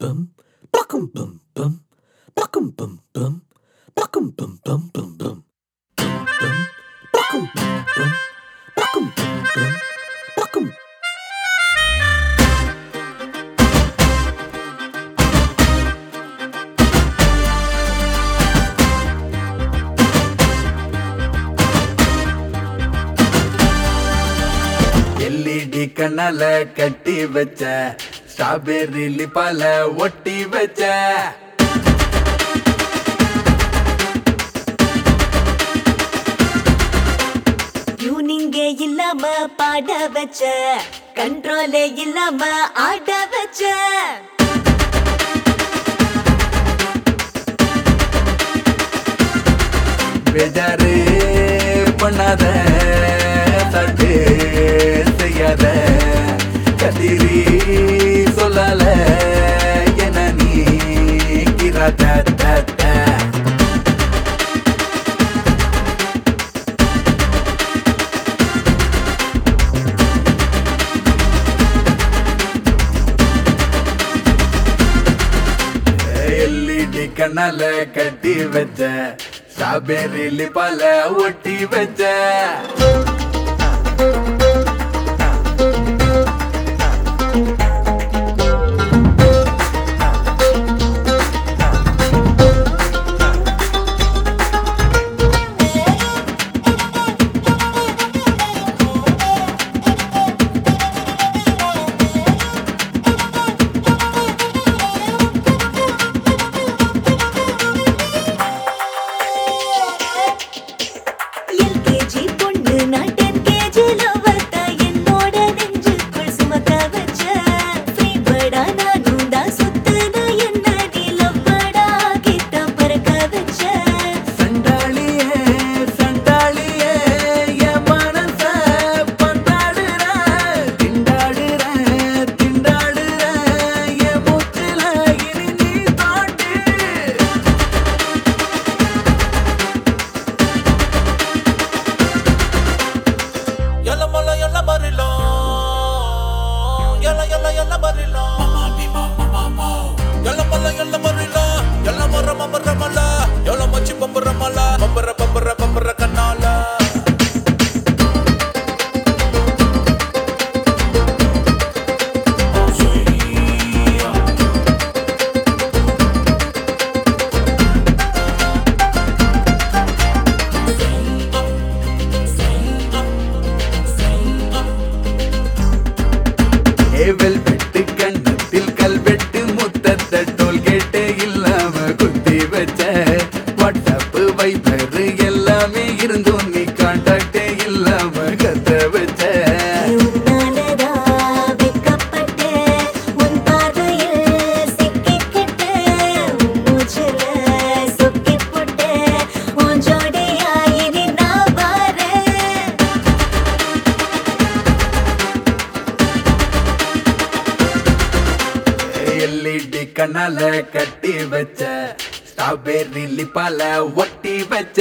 bum, buckum bum bum, buckum bum bum, buckum bum bum bum bum, bum bum, buckum bum bum, buckum bum bum, buckum. LED கண்ணால கட்டி வச்ச strawberry லிப்பால ஒட்டி வச்ச டியூனிங்கே இல்லாம பாட வச்ச கண்ட்ரோலே இல்லாம ஆட வச்ச பேஜாரு பண்ணாத தட்டு செய்யாத கதிரி சொல்லல என நீ கிராத தட்ட எல்இடி கண்ணால கட்டி வச்ச ஸ்ட்ராபெர்ரி லிப்பால ஒட்டி வச்ச எல்கேஜி பொண்ணு நான் டென் கேஜி லவத்த என்னோட நெஞ்சுக்குள் சுமக்க வச்ச ஃப்ரீபர்டா நானும் தான் சுத்துன என்ன நீ லவ்வடா கிட்ட பறக்க வச்ச சண்டாளியே சண்டாளியே என் மனச பந்தாடுற திண்டாடுற திண்டாடுற என் மூச்சுல இனி நீ தாண்டு Yalla mala yalla barilo Yalla yalla yalla barilo Yalla mala yalla barilo Yalla mara mara mala Yalla machi bambara mala Bambara bambara bambara kanala ஏவல் வெட்டு கண்ணத்தில் கல்வெட்டு முத்தத்த டோல்கேட்டு இல்லாம குத்தி வச்ச வாட்ஸ்அப் வைபர் எல்லாமே இருந்தும் நீ கான்டாக்ட் இல்லாம கத்த வச்ச உன்னாலதா வெட்கப்பட்டு உன் பார்வையில் சிக்கிக்கிட்டு உன் மூச்சுல சொக்கிப் போட்டு உன் ஜோடியா இனி நான் வாரேன் எல்இடி கண்ணால கட்டி வச்ச ஸ்ட்ராபெர்ரி லிப்பால ஒட்டி வச்ச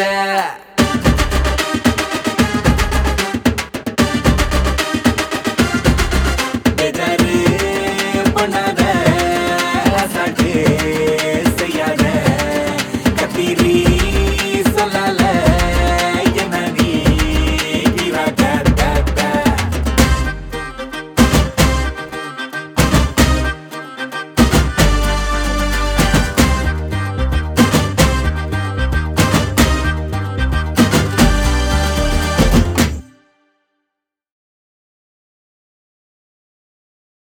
பேஜாரு பண்ணாத சாட்டு